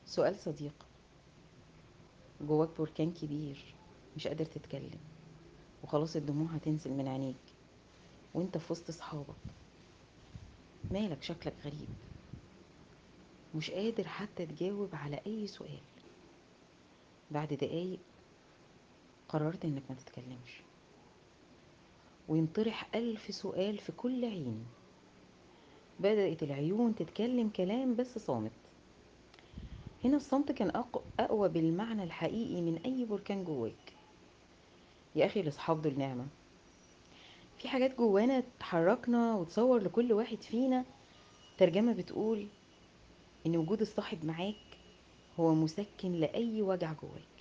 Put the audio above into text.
سؤال صديق جواك بركان كبير مش قادر تتكلم وخلاص الدموع هتنزل من عينيك وانت في وسط صحابك مالك شكلك غريب مش قادر حتى تجاوب على اي سؤال بعد دقايق قررت انك ما تتكلمش وينطرح الف سؤال في كل عين بدأت العيون تتكلم كلام بس صامت هنا الصمت كان أق- أقوى بالمعنى الحقيقي من أي بركان جواك يا أخي الأصحاب دول نعمة في حاجات جوانا تحركنا وتصور لكل واحد فينا ترجمة بتقول إن وجود الصاحب معاك هو مسكن لأي وجع جواك